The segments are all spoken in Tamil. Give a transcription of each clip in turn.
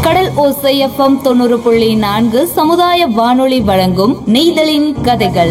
கடல் ஓசை எஃப்எம் தொண்ணூறு புள்ளி நான்கு சமுதாய வானொலி வழங்கும் நெய்தலின் கதைகள்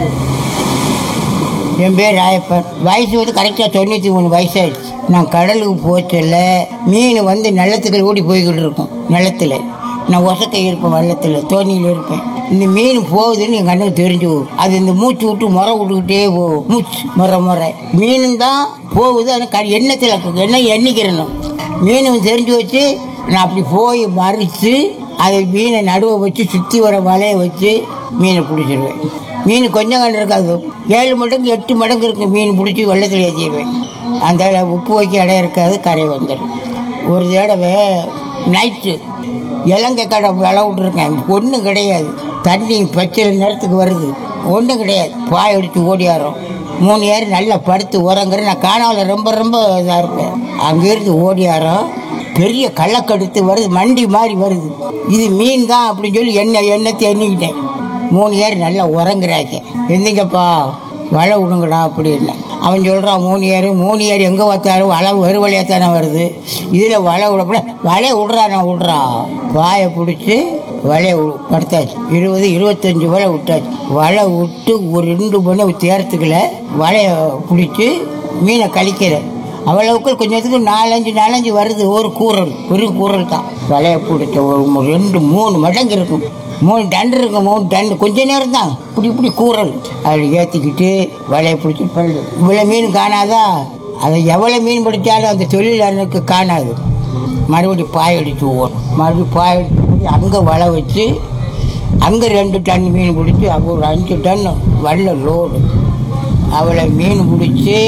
என் பேர் ராயப்பன் வயசு வந்து கரெக்டாக தொண்ணூற்றி மூணு வயசாயிடுச்சு நான் கடலுக்கு போச்சல மீன் வந்து நிலத்துக்கு ஓடி போய்கிட்டு இருக்கும் நிலத்துல நான் ஒசக்கை இருப்பேன் வெள்ளத்தில் தோணியில் இருப்பேன் இந்த மீன் போகுதுன்னு என் கண்ணுக்கு தெரிஞ்சு போகும் அது இந்த மூச்சு விட்டு முறை விட்டுக்கிட்டே போகும் மூச்சு முறை முறை மீனும் தான் போகுது ஆனால் க எண்ணத்தில் எண்ணெய் எண்ணிக்கிறணும் மீனும் தெரிஞ்சு வச்சு நான் அப்படி போய் மறித்து அதை மீனை நடுவை வச்சு சுற்றி வர வலையை வச்சு மீனை பிடிச்சிருவேன் மீன் கொஞ்சம் கண்டு இருக்காது ஏழு மடங்கு எட்டு மடங்கு இருக்கு மீன் பிடிச்சி வெள்ளத்தில் ஏற்றிடுவேன் அந்த உப்பு வைக்க இடம் இருக்காது கரை வந்துடும் ஒரு தடவை நைட்டு இலங்கை கடை விளை விட்ருக்கேன் ஒன்றும் கிடையாது தண்ணி பச்சை நேரத்துக்கு வருது ஒன்றும் கிடையாது பாய் அடித்து ஓடியாரோம் மூணு ஏர் நல்லா படுத்து உறங்குற நான் காணாவில் ரொம்ப ரொம்ப இதாக இருப்பேன் அங்கேருந்து ஓடியாரோம் பெரிய கள்ளக்கடுத்து வருது மண்டி மாதிரி வருது இது மீன் தான் அப்படின்னு சொல்லி எண்ணெய் எண்ணத்தை எண்ணிக்கிட்டேன் மூணு ஏர் நல்லா உறங்குறாங்க எந்திங்கப்பா வலை விடுங்கடா அப்படின்னு அவன் சொல்கிறான் மூணு ஏர் மூணு ஏர் எங்கே பார்த்தாலும் வலை வெறு வழியாக தானே வருது இதில் வலை விடப்பட வலையை விட்றா நான் விட்றா வாயை பிடிச்சி வலையை வி- படுத்தாச்சு இருபது இருபத்தஞ்சி வலை விட்டாச்சு வலை விட்டு ஒரு ரெண்டு மணி தேரத்துக்குள்ள வலையை பிடிச்சி மீனை கழிக்கிறேன் அவ்வளவுக்கு கொஞ்சத்துக்கு நாலஞ்சு நாலஞ்சு வருது ஒரு கூரல் ஒரு கூரல் தான் வலையை பிடிச்ச ஒரு மு- ரெண்டு மூணு மடங்கு இருக்கும் மூணு டன் இருக்கும் மூணு டன் கொஞ்ச நேரம் தான் இப்படி இப்படி கூரல் அதில் ஏற்றிக்கிட்டு வலையை பிடிச்சி பல்லு இவ்வளோ மீன் காணாதா அதை எவ்வளோ மீன் பிடிச்சாலும் அந்த தொழிலாளனுக்கு காணாது மறுபடியும் பாய் அடிச்சு ஓடும் மறுபடியும் பாய் அடிச்சு அங்கே வலை வச்சு அங்கே ரெண்டு டன் மீன் பிடிச்சி அங்கே ஒரு அஞ்சு டன் வல்ல லோடு அவளை மீன் பிடிச்சி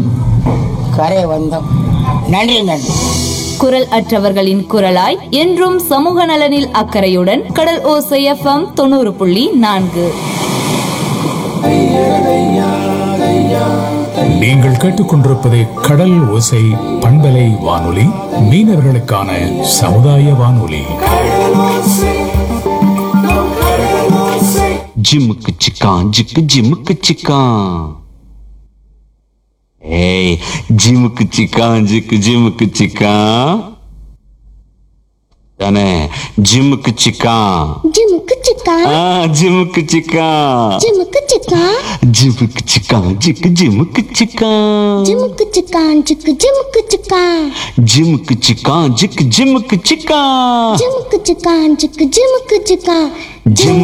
கரை வந்தோம் நன்றி நன்றி குரல் அற்றவர்களின் குரலாய் என்றும் சமூக நலனில் அக்கறையுடன் கடல் ஓசை எஃப்எம் தொண்ணூறு புள்ளி நான்கு நீங்கள் கேட்டுக்கொண்டிருப்பது கடல் ஓசை பண்பலை வானொலி மீனவர்களுக்கான சமுதாய வானொலி ஜிமுக்கு சிக்கான் ஜிக்கு ஜிமுக்கு சிக்கான் ஏய் ஜிமுக்கு சிக்கான் ஜிக்கு ஜிமுக்கு சிக்கான் தானே ஜிமுக்கு சிக்கான் ஜிமுக்கு சிக்கா ஆ ஜிமுக்கு சிக்கான் ஜிமுக்கு சிக்கா ஜிமுக்கு சிக்கான் ஜிக்கு ஜிமுக்கு சிக்கான் ஜிமுக்கு சிக்கான் ஜிக்கு ஜிமுக்கு சிக்கா ஜிமுக்கு சிக்கான் ஜிக்கு ஜிமுக்கு சிக்கான் ஜிமுக்கு சிக்கான் ஜிக்கு ஜிமுக்கு சிக்கா ஜிம்